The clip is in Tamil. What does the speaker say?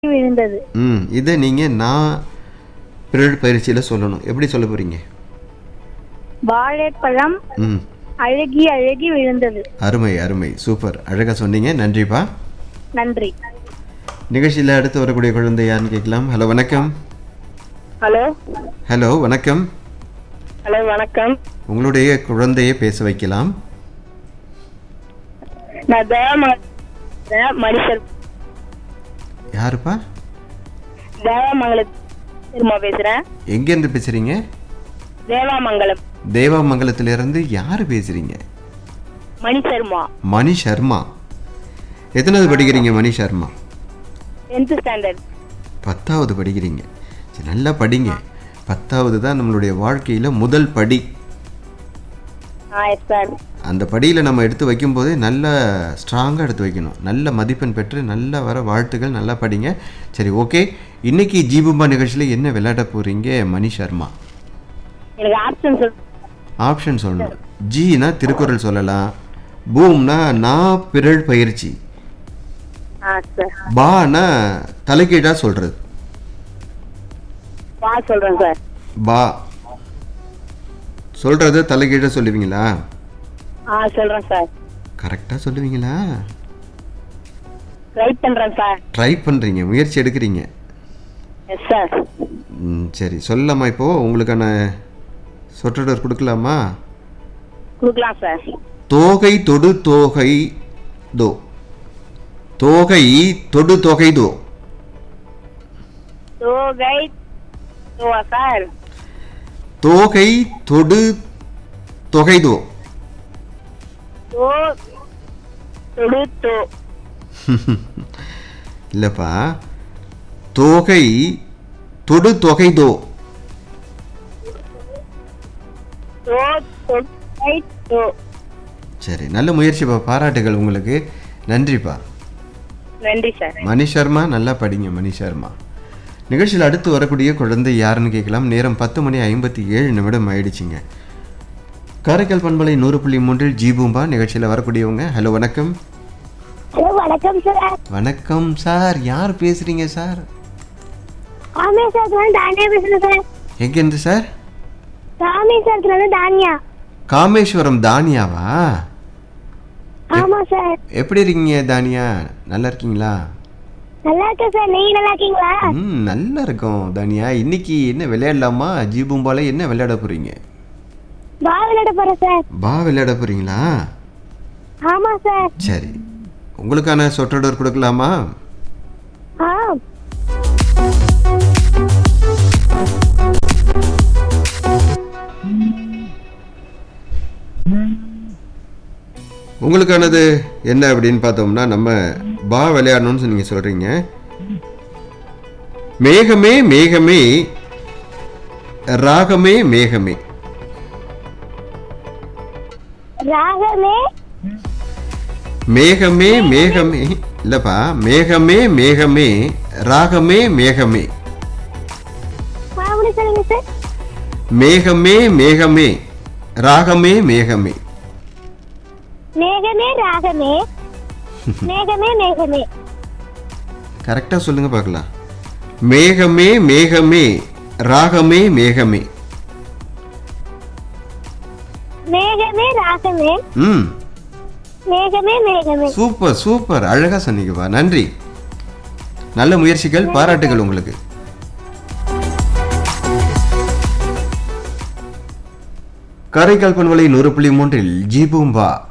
விழுந்தது ம் இதை நீங்கள் நான் பிறழ் பயிற்சியில் சொல்லணும் எப்படி சொல்ல போகிறீங்க வாழைப்பழம் ம் அழுகி அழுகி விழுந்தது அருமை அருமை சூப்பர் அழகாக சொன்னீங்க நன்றிப்பா நன்றி நிகழ்ச்சியில் அடுத்து வரக்கூடிய குழந்தை யாருன்னு கேட்கலாம் ஹலோ வணக்கம் ஹலோ ஹலோ வணக்கம் ஹலோ வணக்கம் உங்களுடைய குழந்தையை பேச வைக்கலாம் நான் தேவமங்கலம் மனுஷர் யாருப்பா தேவமங்கலமா பேசுறேன் எங்கேருந்து பேசுகிறீங்க தேவாமங்கலம் தேவாமங்கலத்திலிருந்து யார் பேசுகிறீங்க மணி சர்மா மணி சர்மா எத்தனாவது படிக்கிறீங்க மணி சர்மா டென்த் ஸ்டாண்டர்ட் பத்தாவது படிக்கிறீங்க சரி நல்லா படிங்க பத்தாவது தான் நம்மளுடைய வாழ்க்கையில் முதல் படி ஆ எஸ் சார் அந்த படியில் நம்ம எடுத்து வைக்கும்போதே நல்ல ஸ்ட்ராங்காக எடுத்து வைக்கணும் நல்ல மதிப்பெண் பெற்று நல்ல வர வாழ்த்துக்கள் நல்லா படிங்க சரி ஓகே இன்னைக்கு ஜீபும்பா நிகழ்ச்சியில் என்ன விளையாட போகிறீங்க மணி சர்மா எனக்கு ஆப்ஷன் சொல் ஆப்ஷன் சொல்லணும் ஜீனா திருக்குறள் சொல்லலாம் பூம்னா நான் பிறழ் பயிற்சி ஆ சார் பானா தலைகீழாக சொல்கிறது வா சொல்றேன் சார் பா சொல்கிறத தலைகீழாக சொல்லுவீங்களா ஆ சொல்றேன் சார் கரெக்டாக சொல்லுவீங்களா ட்ரை பண்றேன் சார் ட்ரை பண்ணுறீங்க முயற்சி எடுக்கிறீங்க எஸ் சார் ம், சரி சொல்லலாமா இப்போது உங்களுக்கான சொற்றொடர் கொடுக்கலாமா கொடுக்கலாம் சார் தோகை தொடு தோகை தோ தோகை தொடு தொகை தோ தோகை தோவா சார் தோகை தொடு தொகை தோ தோ தொடு தோ இல்லைப்பா தோகை தொடு தொகை தோ தோ தொகை தோ சரி நல்ல முயற்சிப்பா பாராட்டுகள் உங்களுக்கு நன்றிப்பா நன்றி சார் மணி சர்மா நல்லா படிங்க மணி சர்மா நிகழ்ச்சியில் அடுத்து வரக்கூடிய குழந்தை யாருன்னு கேட்கலாம் நேரம் பத்து மணி ஐம்பத்தி ஏழு நிமிடம் ஆயிடுச்சுங்க காரைக்கால் பண்பலை நூறு புள்ளி மூன்றில் ஜீபூம்பா நிகழ்ச்சியில் வரக்கூடியவங்க ஹலோ வணக்கம் ஹலோ வணக்கம் சார் வணக்கம் சார் யார் பேசுறீங்க சார் ராமேஸ்வரத்துல இருந்து தானியா பேசுறேன் சார் எங்கேருந்து சார் ராமேஸ்வரத்துல இருந்து தானியா காமேஸ்வரம் தானியாவா ஆமா சார் எப்படி இருக்கீங்க தானியா நல்லா இருக்கீங்களா நல்லா இருக்கேன் சார் நீங்க நல்லா இருக்கீங்களா ம் நல்லா இருக்கோம் தானியா இன்னைக்கு என்ன விளையாடலாமா ஜீபூம்பால என்ன விளையாட போறீங்க வா விளையாட போறேன் சார் பா விளையாட போறீங்களா ஆமா சார் சரி உங்களுக்கான சொற்றொடர் கொடுக்கலாமா ஆ உங்களுக்கானது என்ன அப்படின்னு பார்த்தோம்னா நம்ம பா விளையாடணும்னு நீங்கள் சொல்கிறீங்க மேகமே மேகமே ராகமே மேகமே ராகமே மேகமே மேகமே இல்லைப்பா மேகமே மேகமே ராகமே மேகமே மறுபடியும் சொல்லுங்க சார் மேகமே மேகமே ராகமே மேகமே மேகமே ராகமே மேகமே மேகமே கரெக்டாக சொல்லுங்க பார்க்கலாம் மேகமே மேகமே ராகமே மேகமே மேகமே ராகமே ம் மேகமே மேகமே சூப்பர் சூப்பர் அழகா சொன்னீங்கப்பா நன்றி நல்ல முயற்சிகள் பாராட்டுகள் உங்களுக்கு காரைக்கால் பண்பலை நூறு புள்ளி மூன்றில் ஜீபூம்பா